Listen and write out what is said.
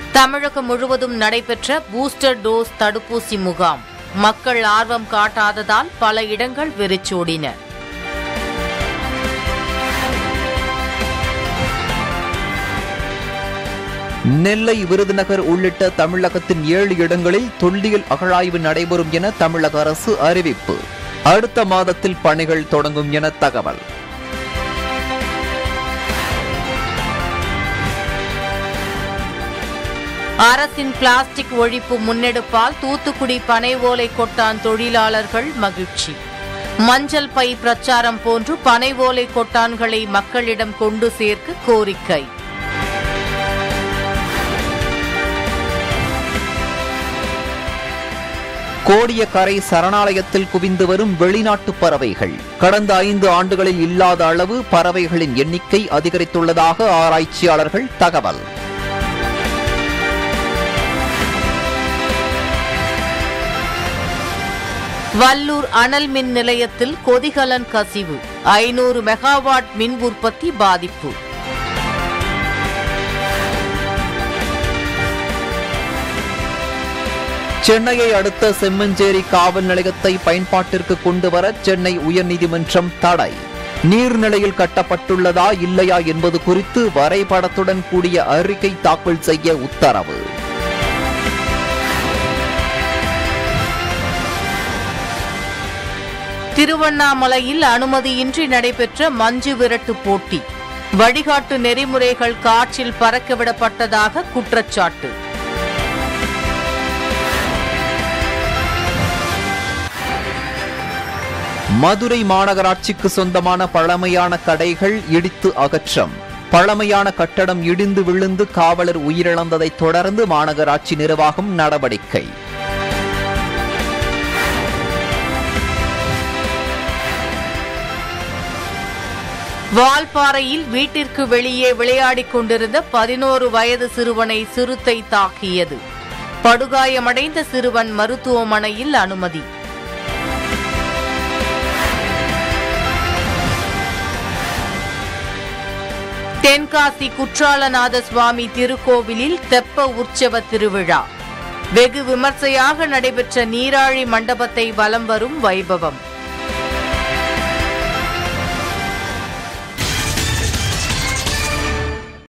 தமிழகம் முழுவதும் நடைபெற்ற booster dose தடுப்பூசி முகாம் மக்கள் ஆர்வம் காட்டாததால் பல இடங்கள் வெறிச்சோடின நெல்லை விருதுநகர் உள்ளிட்ட தமிழகத்தின் ஏழு இடங்களில் தொல்லியல் அகழாய்வு நடைபெறும் என தமிழக அரசு அறிவிப்பு அடுத்த மாதத்தில் பணிகள் தொடங்கும் என தகவல் அரசின் பிளாஸ்டிக் ஒழிப்பு முன்னெடுப்பால் தூத்துக்குடி பனை ஓலை கொட்டான் தொழிலாளர்கள் மகிழ்ச்சி மஞ்சள் பை பிரச்சாரம் போன்று பனை ஓலை கொட்டான்களை மக்களிடம் கொண்டு சேர்க்க கோரிக்கை கோடியக்கரை சரணாலயத்தில் குவிந்து வரும் வெளிநாட்டு பறவைகள் கடந்த ஐந்து ஆண்டுகளில் இல்லாத அளவு பறவைகளின் எண்ணிக்கை அதிகரித்துள்ளதாக ஆராய்ச்சியாளர்கள் தகவல் வல்லூர் அனல் மின் நிலையத்தில் கொதிகலன் கசிவு ஐநூறு மெகாவாட் மின் உற்பத்தி பாதிப்பு சென்னையை அடுத்த செம்மஞ்சேரி காவல் நிலையத்தை பயன்பாட்டிற்கு கொண்டுவர சென்னை உயர்நீதிமன்றம் தடை நீர்நிலையில் கட்டப்பட்டுள்ளதா இல்லையா என்பது குறித்து வரைபடத்துடன் கூடிய அறிக்கை தாக்கல் செய்ய உத்தரவு திருவண்ணாமலையில் அனுமதியின்றி நடைபெற்ற மஞ்சு விரட்டு போட்டி வழிகாட்டு நெறிமுறைகள் காற்றில் பறக்கவிடப்பட்டதாக குற்றச்சாட்டு மதுரை மாநகராட்சிக்கு சொந்தமான பழமையான கடைகள் இடித்து அகற்றம் பழமையான கட்டடம் இடிந்து விழுந்து காவலர் உயிரிழந்ததைத் தொடர்ந்து மாநகராட்சி நிர்வாகம் நடவடிக்கை வால்பாறையில் வீட்டிற்கு வெளியே விளையாடிக் கொண்டிருந்த பதினோரு வயது சிறுவனை சிறுத்தை தாக்கியது படுகாயமடைந்த சிறுவன் மருத்துவமனையில் அனுமதி தென்காசி குற்றாலநாத சுவாமி திருக்கோவிலில் தெப்ப உற்சவ திருவிழா வெகு விமர்சையாக நடைபெற்ற நீராழி மண்டபத்தை வலம் வரும் வைபவம்